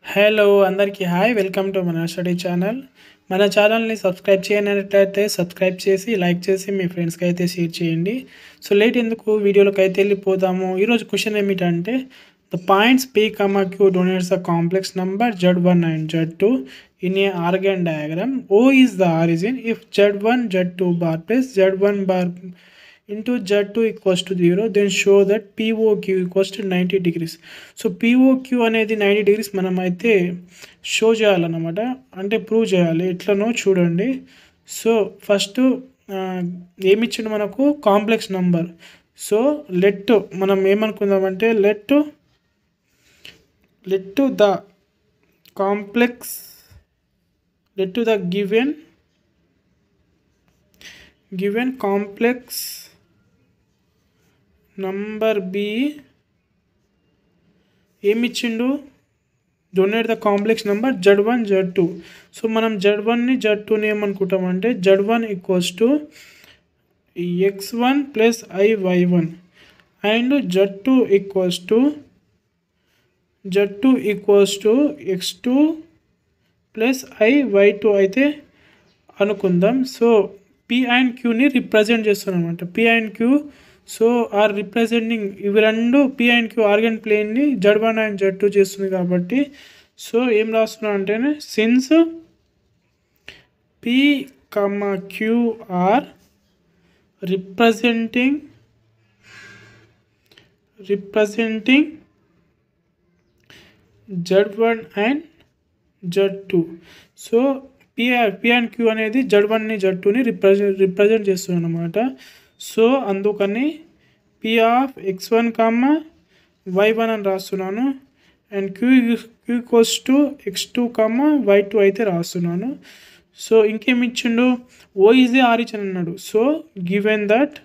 hello అందరికీ hi welcome to మన study channel మన ఛానల్ని సబ్స్క్రైబ్ చేయనట్లయితే సబ్స్క్రైబ్ చేసి లైక్ చేసి మీ ఫ్రెండ్స్కి అయితే షేర్ చేయండి సో లేట్ ఎందుకు వీడియోలోకి అయితే వెళ్ళిపోదాము ఈరోజు క్వశ్చన్ ఏమిటంటే the points P comma Q denotes the complex number Z one and Z two in a Argand diagram O is the origin if Z one Z two bar plus Z one bar into Z2 equals to 0 then show that POQ equals to 90 degrees so POQ అనేది 90 degrees మనం అయితే show చేయాలన్నమాట అంటే prove చేయాలి ఎట్లనో చూడండి so first ఏమిచ్చిండు మనకు complex number so let మనం ఏమనుకుందామంటే let let the complex let the given given complex number be ఏమిచ్చిండు denote the complex number Z one Z two so మనం జడ్ వన్ని జడ్ టూని ఏమనుకుంటామంటే Z one equals to X one plus I why one and Z two equals to Z two equals to X two plus I Y two అయితే అనుకుందాం so P and క్యూని represent చేస్తున్నాం అనమాట P and Q so are representing ఇవి రెండు P and Q Argand ప్లేన్ని Z one and Z two చేస్తుంది కాబట్టి సో ఏం రాస్తున్నాం అంటేనే since P comma Q are representing representing Z one and Z two so P P and Q అనేది Z వన్ని జడ్ టూని రిప్రజెంట్ రిప్రజెంట్ చేస్తుంది అనమాట సో అందుకని P of X one comma Y one అని రాస్తున్నాను అండ్ క్యూ క్యూ కోస్ టు X two comma Y two అయితే రాస్తున్నాను సో ఇంకేమి ఇచ్చిండు ఓ ఈజీ ఆరిచన్ అన్నాడు so given that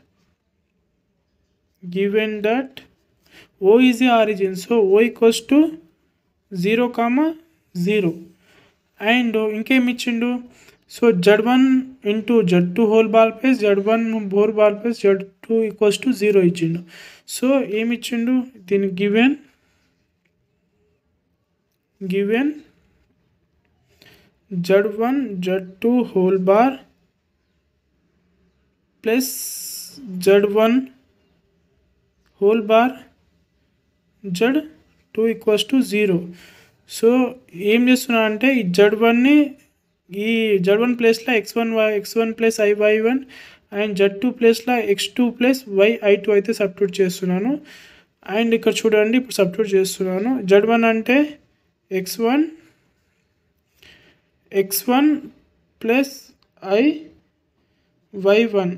given that O is origin so O equals to zero comma zero and ఇంకేమి ఇచ్చిండు so Z one into Z two whole bar plus Z one whole bar plus Z two equals to zero ఇచ్చిండు so ఏమి ఇచ్చిండు దీని given given Z one Z two whole bar plus Z one whole bar Z two equals to zero so ఏం చేస్తున్నా అంటే ఈ Z వన్ని ఈ జడ్ వన్ ప్లేస్లో X one Y X one plus I why one and Z two ప్లేస్లో X two plus Y I two అయితే substitute చేస్తున్నాను అండ్ ఇక్కడ చూడండి ఇప్పుడు సబ్స్టిట్యూట్ చేస్తున్నాను జడ్ వన్ అంటే X one X one plus I why one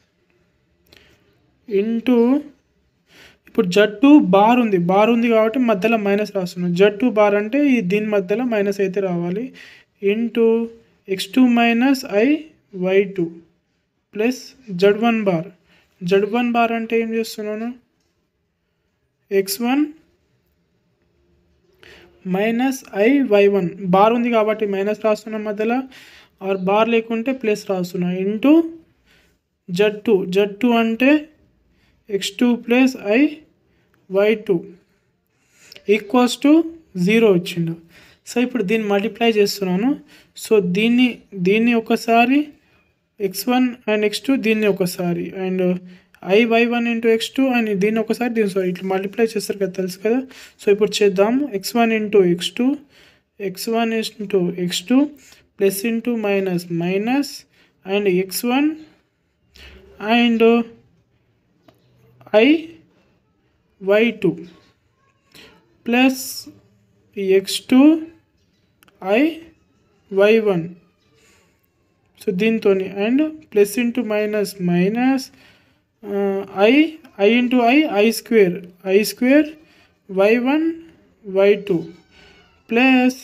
into ఇప్పుడు Z two bar ఉంది బార్ ఉంది కాబట్టి మధ్యలో మైనస్ రాస్తున్నాం జడ్ టూ బార్ అంటే ఈ దీని మధ్యలో మైనస్ అయితే రావాలి into X two minus I Y two plus Z one bar Z one bar అంటే ఏం చేస్తున్నాను X one minus I why one bar ఉంది కాబట్టి మైనస్ రాస్తున్నాం మధ్యలో ఆర్ బార్ లేకుంటే ప్లస్ రాస్తున్నా into Z two Z two అంటే X two plus I Y two equals to zero వచ్చిండు సో ఇప్పుడు దీన్ని మల్టిప్లై చేస్తున్నాను సో దీన్ని దీన్ని ఒకసారి X one and X two దీన్ని ఒకసారి and I why one into X two and దీన్ని ఒకసారి దీన్ని సారీ ఇట్లా మల్టిప్లై చేస్తారు కదా తెలుసు కదా సో ఇప్పుడు చేద్దాము X one into X two X one into X two plus into minus minus and X one and I Y two plus X two I why one so దీంతో and plus into minus minus I I into I I square I square why one why two plus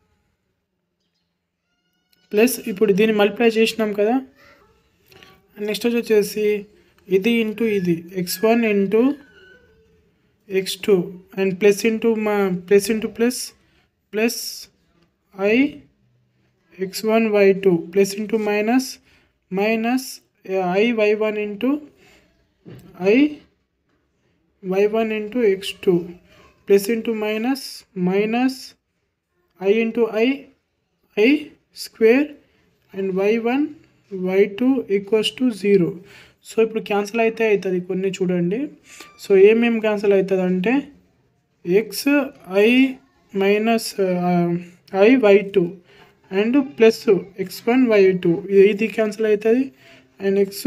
plus ఇప్పుడు దీన్ని multiply చేసినాం కదా next వచ్చేసి ఇది into ఇది x one into X two and plus into మా plus into plus plus i x one why two plus into minus minus I why one into i why one into X two plus into minus minus i into I I square and y one why two equals to zero so ఇప్పుడు cancel అయితే అవుతుంది కొన్ని చూడండి so ఏమేమి cancel అవుతుంది అంటే x i minus I Y two and plus x one why two ఇది cancel అవుతుంది and x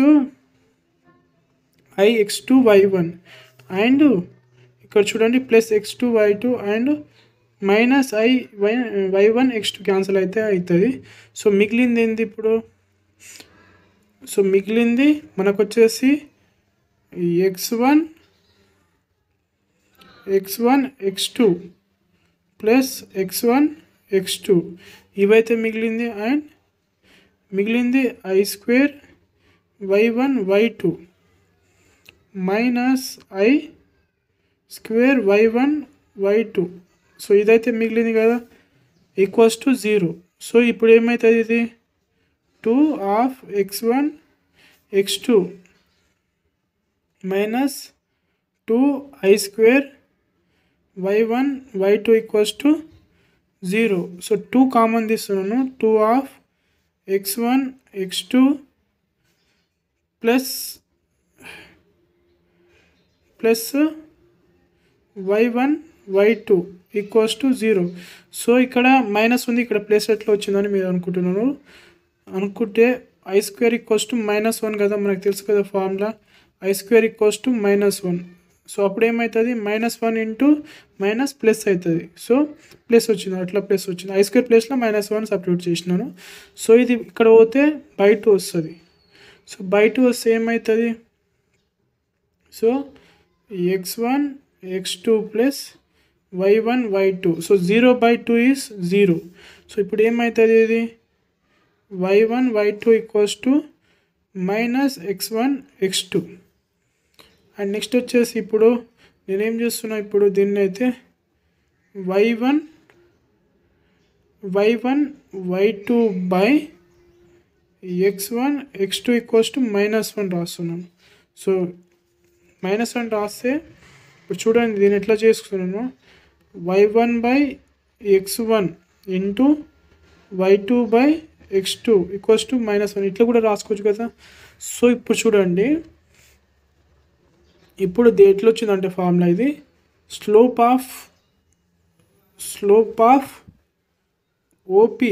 i x two y one and ఇక్కడ చూడండి plus X two y two and minus I y y one x two cancel అయితే అవుతుంది so మిగిలింది ఏంది ఇప్పుడు so మిగిలింది మనకు వచ్చేసి x one X one x two plus x one x two ఇవైతే మిగిలింది అండ్ మిగిలింది i square why one why two minus i square why one why two so ఇదైతే మిగిలింది కదా ఈక్వల్స్ టు జీరో సో ఇప్పుడు ఏమవుతుంది ఇది two of X one x two minus two i square why one why two equals to zero so two common తీస్తున్నాను two of X one x two plus plus y one why two equals to zero so ఇక్కడ minus ఉంది ఇక్కడ plus ఎట్లా వచ్చిందని మీరు అనుకుంటున్నారు అనుకుంటే i square equals to minus one కదా మనకు తెలుసు కదా formula i square equals to minus one so అప్పుడు ఏమవుతుంది minus one into minus plus అవుతుంది సో ప్లస్ వచ్చింది అట్లా ప్లస్ వచ్చింది ఐ స్క్వేర్ ప్లస్లో మైనస్ వన్ సబ్స్టిట్యూట్ చేసినాను సో ఇది ఇక్కడ పోతే బై టూ వస్తుంది సో బై టూ వస్తే ఏమవుతుంది so x one x two plus y one why two so zero by two is zero so ఇప్పుడు ఏమవుతుంది ఇది y one why two equals to minus x one x two and next వచ్చేసి ఇప్పుడు నేనేం చేస్తున్నా ఇప్పుడు దీన్ని అయితే y one y one why two by x one x two equals to minus one రాస్తున్నాను సో మైనస్ వన్ రాస్తే ఇప్పుడు చూడండి దీన్ని ఎట్లా చేసుకున్నాను y one by x one into y two by x two equals to minus one ఇట్లా కూడా రాసుకోవచ్చు కదా సో ఇప్పుడు చూడండి ఇప్పుడు ఇది ఎట్లా వచ్చిందంటే ఫార్ములా ఇది slope of slope of OP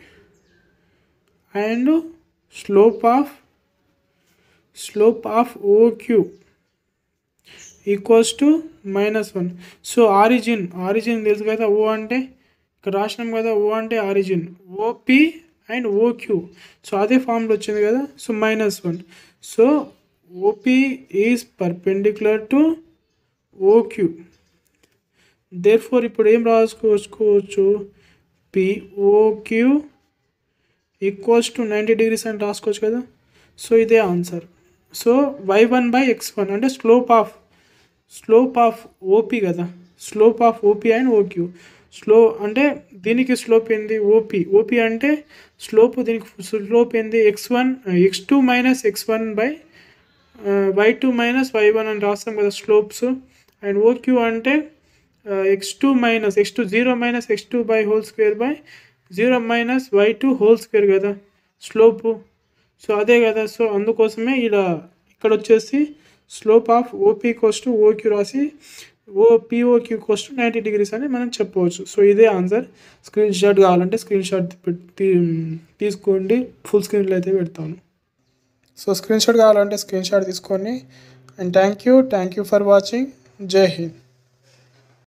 and slope of slope of OQ equals to minus one so origin origin తెలుసు కదా ఓ అంటే ఇక్కడ రాసినాం కదా ఓ అంటే origin OP and OQ so అదే ఫార్ములా వచ్చింది కదా so minus one so OP is perpendicular to OQ therefore ఇప్పుడు ఏం రాసుకోవచ్చు POQ equals to ninety degrees అని రాసుకోవచ్చు కదా సో ఇదే answer so y one by x one అంటే slope of slope of OP కదా slope of OP and OQ slope అంటే దీనికి స్లోప్ ఏంది ఓపీ ఓపీ అంటే స్లోప్ దీనికి స్లోప్ ఏంది x one x two minus x one by y two minus y one అని రాస్తాం కదా స్లోప్స్ అండ్ ఓక్యూ అంటే X two minus x two zero minus x two by whole square by zero minus y two whole square కదా slope so అదే కదా so అందుకోసమే ఇలా ఇక్కడ వచ్చేసి స్లోప్ ఆఫ్ ఓపీ కోస్ట్ ఓక్యూ రాసి ఓ పిఓక్యూ కోస్ట్ నైంటీ డిగ్రీస్ అని మనం చెప్పవచ్చు సో ఇదే ఆన్సర్ స్క్రీన్ షాట్ కావాలంటే స్క్రీన్ షాట్ తీసుకోండి ఫుల్ స్క్రీన్లో అయితే పెడతాను సో స్క్రీన్ షాట్ కావాలంటే స్క్రీన్ షాట్ తీసుకొని and thank you thank you for watching జై హింద్